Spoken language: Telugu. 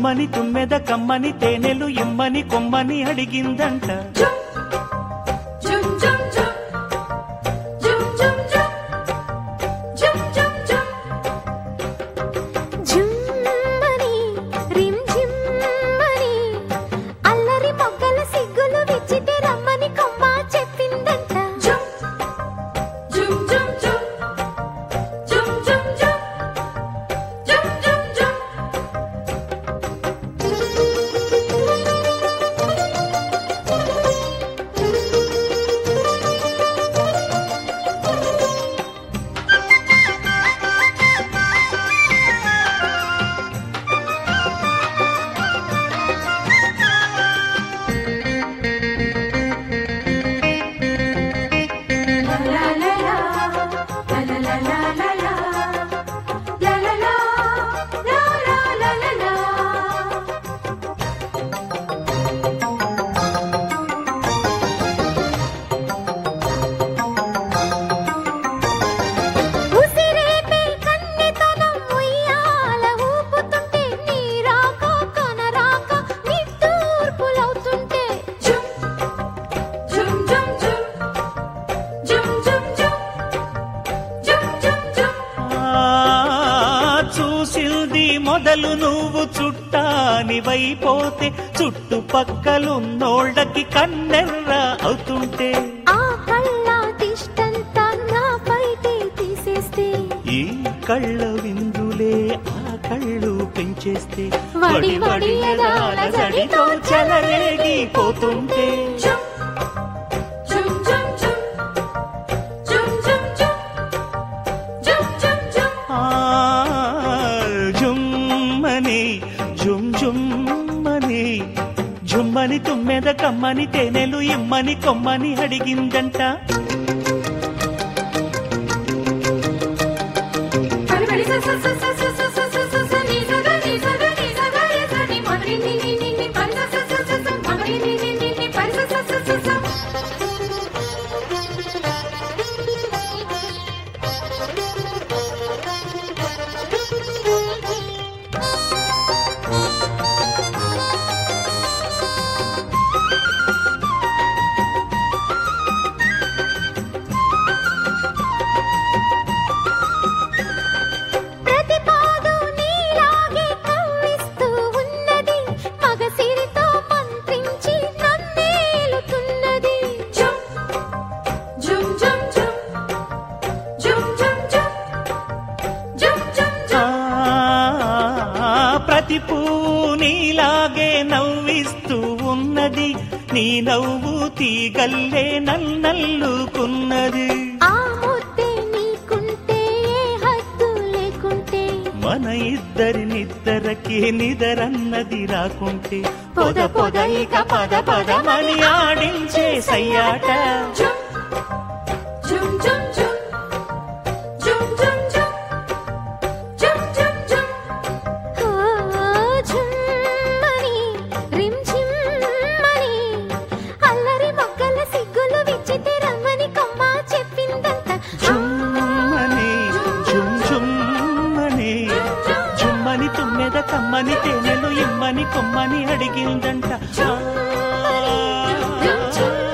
జుమ్మని తుమ్మెద కమ్మని తేనెలు ఇమ్మని కొమ్మని అడిగిందంట Jum jum jum jum jum jum jum jum jum జుమ్మని రిమ్ జిమ్మని అల్లరి మొగ్గల సిగ్గులు విచ్చితే రమ్మని కొమ్మ చెప్పిందంట jum jum jum jum jum jum jum jum jum jum La la la la la la la la la la la la la la la la la ఉసిరేపే కన్నెతనం ఉయ్యాల ఊపుతుంటే నీరాక కనరాక నిట్టూర్పులవుతుంటే Jum jum jum jum jum jum jum jum jum jum ఆ, చూసింది మొదలు నువ్వు చుట్టానివైపోతే చుట్టుపక్కలున్నోళ్ళకి కన్నెర్ర అవుతుంటే ఆ కళ్ళ దిష్టంతా నా బయటే తీసేస్తే ఈ కళ్ళ విందులే ఆ కళ్ళు పెంచేస్తే వడి వడి ఎదాల జడితో చెలరేగిపోతుంటే jum jum jum jum jum jum jum jum jum jum ఆ, జుమ్మని జుమ్ జుమ్మని జుమ్మని తుమ్మెద కమ్మని తేనెలు ఇమ్మని కొమ్మని అడిగిందంట పడి పడి స స స స స స స స స ని స గ ని స గ ని స గ రి స ని మ రి ని ని ని ని పడి స స స స స మ రి ని ని ని ని పడి స స స స స ప్రతి పాదు నీలాగే కవ్విస్తూ ఉన్నది మగసిరితో మంత్రించి నన్నేలుతున్నది jum jum jum jum jum jum jum jum jum ఆ, jum ప్రతి పువ్వు నీలాగే నవ్విస్తూ ఉన్నది నీ నవ్వు తీగల్లే నల్లల్లుకున్నది ఆ ముద్దే నీకుంటే ఏ హద్దు లేకుంటే మన ఇద్దరి నిద్దరకి నిదరన్నది రాకుంటే పొద పొద ఇక పద పదమని ఆడించే సయ్యాట jum jum jum jum jum jum jum jum jum jum ఓ ఝుమ్మని రిమ్ ఝిమ్మని అల్లరి మొగ్గల సిగ్గులు విచ్చితే రమ్మని కొమ్మ చెప్పిందంట జుమ్మని జుమ్ జుమ్మని జుమ్మని తుమ్మెద కమ్మని తేనెలు ఇమ్మని కొమ్మని అడిగిందంట ఆ, ఝుమ్ ఝుమ్